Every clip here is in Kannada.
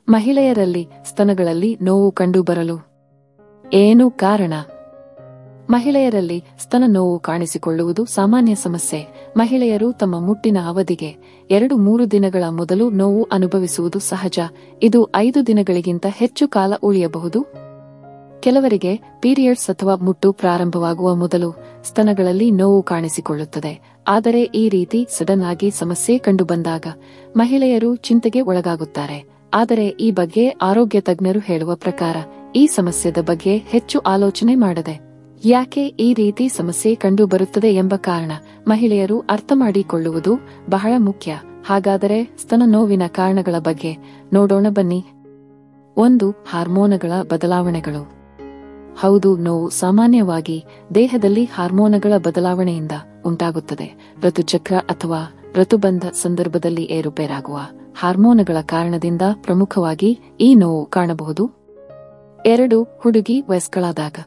ಮಹಿಳೆಯರಲ್ಲಿ ಸ್ತನಗಳಲ್ಲಿ ನೋವು ಕಂಡುಬರಲು ಏನು ಕಾರಣ ಮಹಿಳೆಯರಲ್ಲಿ ಸ್ತನ ನೋವು ಕಾಣಿಸಿಕೊಳ್ಳುವುದು ಸಾಮಾನ್ಯ ಸಮಸ್ಯೆ ಮಹಿಳೆಯರು ತಮ್ಮ ಮುಟ್ಟಿನ ಅವಧಿಗೆ ಎರಡು ಮೂರು ದಿನಗಳ ಮೊದಲು ನೋವು ಅನುಭವಿಸುವುದು ಸಹಜ ಇದು ಐದು ದಿನಗಳಿಗಿಂತ ಹೆಚ್ಚು ಕಾಲ ಉಳಿಯಬಹುದು ಕೆಲವರಿಗೆ ಪೀರಿಯಡ್ಸ್ ಅಥವಾ ಮುಟ್ಟು ಪ್ರಾರಂಭವಾಗುವ ಮೊದಲು ಸ್ತನಗಳಲ್ಲಿ ನೋವು ಕಾಣಿಸಿಕೊಳ್ಳುತ್ತದೆ ಆದರೆ ಈ ರೀತಿ ಸಡನ್ ಆಗಿ ಸಮಸ್ಯೆ ಕಂಡುಬಂದಾಗ ಮಹಿಳೆಯರು ಚಿಂತೆಗೆ ಒಳಗಾಗುತ್ತಾರೆ ಆದರೆ ಈ ಬಗ್ಗೆ ಆರೋಗ್ಯ ತಜ್ಞರು ಹೇಳುವ ಪ್ರಕಾರ ಈ ಸಮಸ್ಯೆದ ಬಗ್ಗೆ ಹೆಚ್ಚು ಆಲೋಚನೆ ಮಾಡದೆ ಯಾಕೆ ಈ ರೀತಿ ಸಮಸ್ಯೆ ಕಂಡು ಬರುತ್ತದೆ ಎಂಬ ಕಾರಣ ಮಹಿಳೆಯರು ಅರ್ಥ ಮಾಡಿಕೊಳ್ಳುವುದು ಬಹಳ ಮುಖ್ಯ ಹಾಗಾದರೆ ಸ್ತನ ನೋವಿನ ಕಾರಣಗಳ ಬಗ್ಗೆ ನೋಡೋಣ ಬನ್ನಿ ಒಂದು ಹಾರ್ಮೋನುಗಳ ಬದಲಾವಣೆಗಳು ಹೌದು ನೋವು ಸಾಮಾನ್ಯವಾಗಿ ದೇಹದಲ್ಲಿ ಹಾರ್ಮೋನುಗಳ ಬದಲಾವಣೆಯಿಂದ ಉಂಟಾಗುತ್ತದೆ ಋತುಚಕ್ರ ಅಥವಾ ಋತುಬಂಧ ಸಂದರ್ಭದಲ್ಲಿ ಏರುಪೇರಾಗುವ ಹಾರ್ಮೋನುಗಳ ಕಾರಣದಿಂದ ಪ್ರಮುಖವಾಗಿ ಈ ನೋವು ಕಾಣಬಹುದು ಎರಡು ಹುಡುಗಿ ವಯಸ್ಕಳಾದಾಗ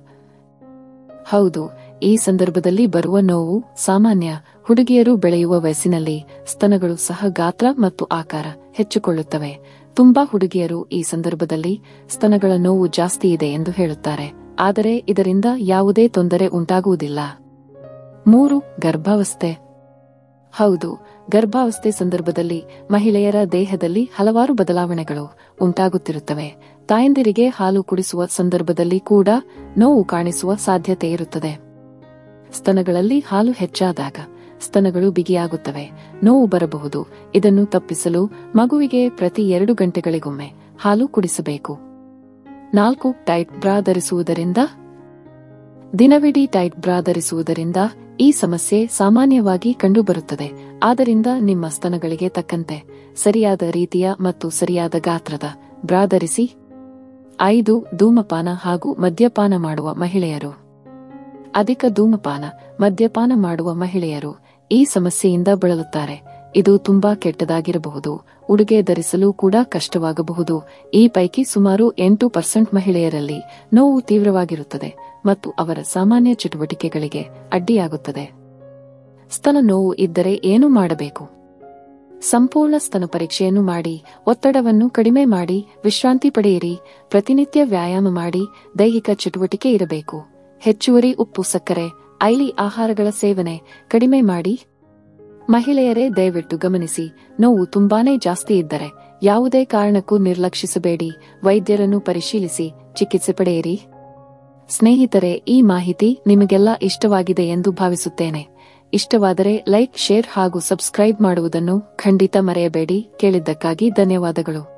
ಹೌದು ಈ ಸಂದರ್ಭದಲ್ಲಿ ಬರುವ ನೋವು ಸಾಮಾನ್ಯ ಹುಡುಗಿಯರು ಬೆಳೆಯುವ ವಯಸ್ಸಿನಲ್ಲಿ ಸ್ತನಗಳು ಸಹ ಗಾತ್ರ ಮತ್ತು ಆಕಾರ ಹೆಚ್ಚುಕೊಳ್ಳುತ್ತವೆ ತುಂಬಾ ಹುಡುಗಿಯರು ಈ ಸಂದರ್ಭದಲ್ಲಿ ಸ್ತನಗಳ ನೋವು ಜಾಸ್ತಿ ಇದೆ ಎಂದು ಹೇಳುತ್ತಾರೆ ಆದರೆ ಇದರಿಂದ ಯಾವುದೇ ತೊಂದರೆ ಉಂಟಾಗುವುದಿಲ್ಲ ಮೂರು ಗರ್ಭಾವಸ್ಥೆ ಹೌದು ಗರ್ಭಾವಸ್ಥೆ ಸಂದರ್ಭದಲ್ಲಿ ಮಹಿಳೆಯರ ದೇಹದಲ್ಲಿ ಹಲವಾರು ಬದಲಾವಣೆಗಳು ಉಂಟಾಗುತ್ತಿರುತ್ತವೆ ತಾಯಂದಿರಿಗೆ ಹಾಲು ಕುಡಿಸುವ ಸಂದರ್ಭದಲ್ಲಿ ಕೂಡ ನೋವು ಕಾಣಿಸುವ ಸಾಧ್ಯತೆ ಇರುತ್ತದೆ ಸ್ತನಗಳಲ್ಲಿ ಹಾಲು ಹೆಚ್ಚಾದಾಗ ಸ್ತನಗಳು ಬಿಗಿಯಾಗುತ್ತವೆ ನೋವು ಬರಬಹುದು ಇದನ್ನು ತಪ್ಪಿಸಲು ಮಗುವಿಗೆ ಪ್ರತಿ ಎರಡು ಗಂಟೆಗಳಿಗೊಮ್ಮೆ ಹಾಲು ಕುಡಿಸಬೇಕು ನಾಲ್ಕು ಟೈಟ್ ಬ್ರಾ ಧರಿಸುವುದರಿಂದ ದಿನವಿಡೀ ಟೈಟ್ ಬ್ರಾ ಧರಿಸುವುದರಿಂದ ಈ ಸಮಸ್ಯೆ ಸಾಮಾನ್ಯವಾಗಿ ಕಂಡುಬರುತ್ತದೆ ಆದ್ದರಿಂದ ನಿಮ್ಮ ಸ್ತನಗಳಿಗೆ ತಕ್ಕಂತೆ ಸರಿಯಾದ ರೀತಿಯ ಮತ್ತು ಸರಿಯಾದ ಗಾತ್ರದ ಬ್ರಾ ಧರಿಸಿ ಐದು ಧೂಮಪಾನ ಹಾಗೂ ಮದ್ಯಪಾನ ಮಾಡುವ ಮಹಿಳೆಯರು ಅಧಿಕ ಧೂಮಪಾನ ಮದ್ಯಪಾನ ಮಾಡುವ ಮಹಿಳೆಯರು ಈ ಸಮಸ್ಯೆಯಿಂದ ಬಳಲುತ್ತಾರೆ ಇದು ತುಂಬಾ ಕೆಟ್ಟದಾಗಿರಬಹುದು ಉಡುಗೆ ಧರಿಸಲು ಕೂಡ ಕಷ್ಟವಾಗಬಹುದು ಈ ಪೈಕಿ ಸುಮಾರು ಎಂಟು ಪರ್ಸೆಂಟ್ ಮಹಿಳೆಯರಲ್ಲಿ ನೋವು ತೀವ್ರವಾಗಿರುತ್ತದೆ ಮತ್ತು ಅವರ ಸಾಮಾನ್ಯ ಚಟುವಟಿಕೆಗಳಿಗೆ ಅಡ್ಡಿಯಾಗುತ್ತದೆ ಸ್ತನ ನೋವು ಇದ್ದರೆ ಏನು ಮಾಡಬೇಕು ಸಂಪೂರ್ಣ ಸ್ತನ ಪರೀಕ್ಷೆಯನ್ನು ಮಾಡಿ ಒತ್ತಡವನ್ನು ಕಡಿಮೆ ಮಾಡಿ ವಿಶ್ರಾಂತಿ ಪಡೆಯಿರಿ ಪ್ರತಿನಿತ್ಯ ವ್ಯಾಯಾಮ ಮಾಡಿ ದೈಹಿಕ ಚಟುವಟಿಕೆ ಇರಬೇಕು ಹೆಚ್ಚುವರಿ ಉಪ್ಪು ಸಕ್ಕರೆ ಐಲಿ ಆಹಾರಗಳ ಸೇವನೆ ಕಡಿಮೆ ಮಾಡಿ ಮಹಿಳೆಯರೇ ದಯವಿಟ್ಟು ಗಮನಿಸಿ ನೋವು ತುಂಬಾನೇ ಜಾಸ್ತಿ ಇದ್ದರೆ ಯಾವುದೇ ಕಾರಣಕ್ಕೂ ನಿರ್ಲಕ್ಷಿಸಬೇಡಿ ವೈದ್ಯರನ್ನು ಪರಿಶೀಲಿಸಿ ಚಿಕಿತ್ಸೆ ಪಡೆಯಿರಿ ಸ್ನೇಹಿತರೆ ಈ ಮಾಹಿತಿ ನಿಮಗೆಲ್ಲ ಇಷ್ಟವಾಗಿದೆ ಎಂದು ಭಾವಿಸುತ್ತೇನೆ ಇಷ್ಟವಾದರೆ ಲೈಕ್ ಶೇರ್ ಹಾಗೂ ಸಬ್ಸ್ಕ್ರೈಬ್ ಮಾಡುವುದನ್ನು ಖಂಡಿತ ಮರೆಯಬೇಡಿ ಕೇಳಿದ್ದಕ್ಕಾಗಿ ಧನ್ಯವಾದಗಳು